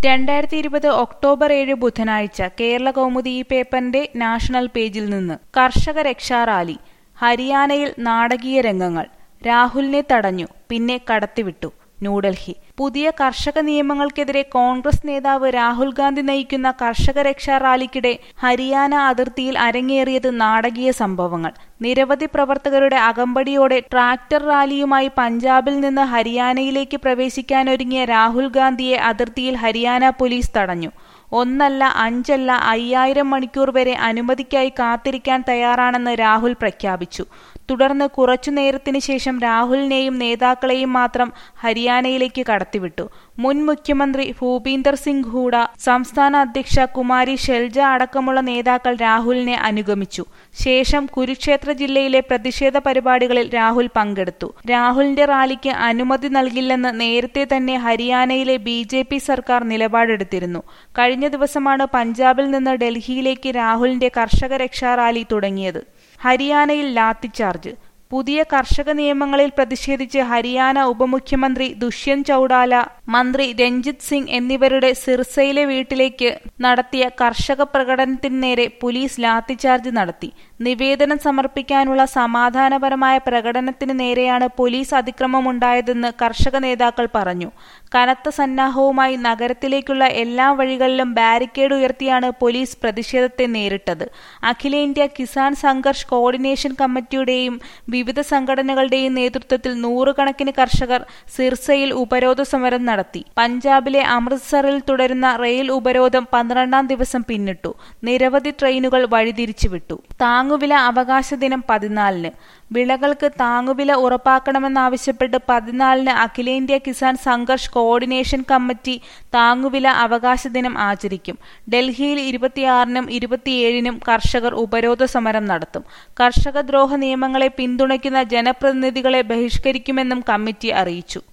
രണ്ടായിരത്തി ഇരുപത് ഒക്ടോബർ ഏഴ് ബുധനാഴ്ച കേരള കൗമുദി ഈ പേപ്പറിന്റെ നാഷണൽ പേജിൽ നിന്ന് കർഷക രക്ഷാ റാലി ഹരിയാനയിൽ നാടകീയ രംഗങ്ങൾ രാഹുലിനെ തടഞ്ഞു പിന്നെ കടത്തിവിട്ടു ന്യൂഡൽഹി പുതിയ കർഷക നിയമങ്ങൾക്കെതിരെ കോൺഗ്രസ് നേതാവ് രാഹുൽ ഗാന്ധി നയിക്കുന്ന കർഷക രക്ഷാ റാലിക്കിടെ ഹരിയാന അതിർത്തിയിൽ അരങ്ങേറിയത് നാടകീയ സംഭവങ്ങൾ നിരവധി പ്രവർത്തകരുടെ അകമ്പടിയോടെ ട്രാക്ടർ റാലിയുമായി പഞ്ചാബിൽ നിന്ന് ഹരിയാനയിലേക്ക് പ്രവേശിക്കാനൊരുങ്ങിയ രാഹുൽ ഗാന്ധിയെ അതിർത്തിയിൽ ഹരിയാന പോലീസ് തടഞ്ഞു ഒന്നല്ല അഞ്ചല്ല അയ്യായിരം മണിക്കൂർ വരെ അനുമതിക്കായി കാത്തിരിക്കാൻ തയ്യാറാണെന്ന് രാഹുൽ പ്രഖ്യാപിച്ചു തുടർന്ന് കുറച്ചു നേരത്തിന് ശേഷം രാഹുലിനെയും നേതാക്കളെയും മാത്രം ഹരിയാനയിലേക്ക് കടത്തിവിട്ടു മുൻ മുഖ്യമന്ത്രി ഭൂപീന്ദർ സിംഗ് ഹൂഡ സംസ്ഥാന അധ്യക്ഷ കുമാരി ഷെൽജ അടക്കമുള്ള നേതാക്കൾ രാഹുലിനെ അനുഗമിച്ചു ശേഷം കുരുക്ഷേത്ര ജില്ലയിലെ പ്രതിഷേധ പരിപാടികളിൽ രാഹുൽ പങ്കെടുത്തു രാഹുലിന്റെ റാലിക്ക് അനുമതി നൽകില്ലെന്ന് നേരത്തെ തന്നെ ഹരിയാനയിലെ ബി സർക്കാർ നിലപാടെടുത്തിരുന്നു കഴിഞ്ഞ ദിവസമാണ് പഞ്ചാബിൽ നിന്ന് ഡൽഹിയിലേക്ക് രാഹുലിന്റെ കർഷക രക്ഷാ റാലി തുടങ്ങിയത് ഹരിയാനയിൽ ലാത്തിച്ചാർജ് പുതിയ കർഷക നിയമങ്ങളിൽ പ്രതിഷേധിച്ച് ഹരിയാന ഉപമുഖ്യമന്ത്രി ദുഷ്യന്ത് ചൌഡാല മന്ത്രി രഞ്ജിത് സിംഗ് എന്നിവരുടെ സിർസയിലെ വീട്ടിലേക്ക് നടത്തിയ കർഷക പ്രകടനത്തിന് നേരെ പോലീസ് ലാത്തിച്ചാർജ് നടത്തി നിവേദനം സമർപ്പിക്കാനുള്ള സമാധാനപരമായ പ്രകടനത്തിന് നേരെയാണ് പോലീസ് അതിക്രമമുണ്ടായതെന്ന് കർഷക നേതാക്കൾ പറഞ്ഞു കനത്ത സന്നാഹവുമായി നഗരത്തിലേക്കുള്ള എല്ലാ വഴികളിലും ബാരിക്കേഡ് ഉയർത്തിയാണ് പോലീസ് പ്രതിഷേധത്തെ നേരിട്ടത് അഖിലേന്ത്യാ കിസാൻ സംഘർഷ് കോർഡിനേഷൻ കമ്മിറ്റിയുടെയും വിവിധ സംഘടനകളുടെയും നേതൃത്വത്തിൽ നൂറുകണക്കിന് കർഷകർ സിർസയിൽ ഉപരോധ സമരം നടത്തി പഞ്ചാബിലെ അമൃത്സറിൽ തുടരുന്ന റെയിൽ ഉപരോധം പന്ത്രണ്ടാം ദിവസം പിന്നിട്ടു നിരവധി ട്രെയിനുകൾ വഴിതിരിച്ചുവിട്ടു താങ്ങുവില അവകാശ ദിനം പതിനാലിന് വിളകൾക്ക് താങ്ങുവില ഉറപ്പാക്കണമെന്നാവശ്യപ്പെട്ട് പതിനാലിന് അഖിലേന്ത്യാ കിസാൻ സംഘർഷ് കോർഡിനേഷൻ കമ്മിറ്റി താങ്ങുവില അവകാശ ദിനം ആചരിക്കും ഡൽഹിയിൽ ഇരുപത്തിയാറിനും ഇരുപത്തിയേഴിനും കർഷകർ ഉപരോധ സമരം നടത്തും കർഷകദ്രോഹ നിയമങ്ങളെ പിന്തുണയ്ക്കുന്ന ജനപ്രതിനിധികളെ ബഹിഷ്കരിക്കുമെന്നും കമ്മിറ്റി അറിയിച്ചു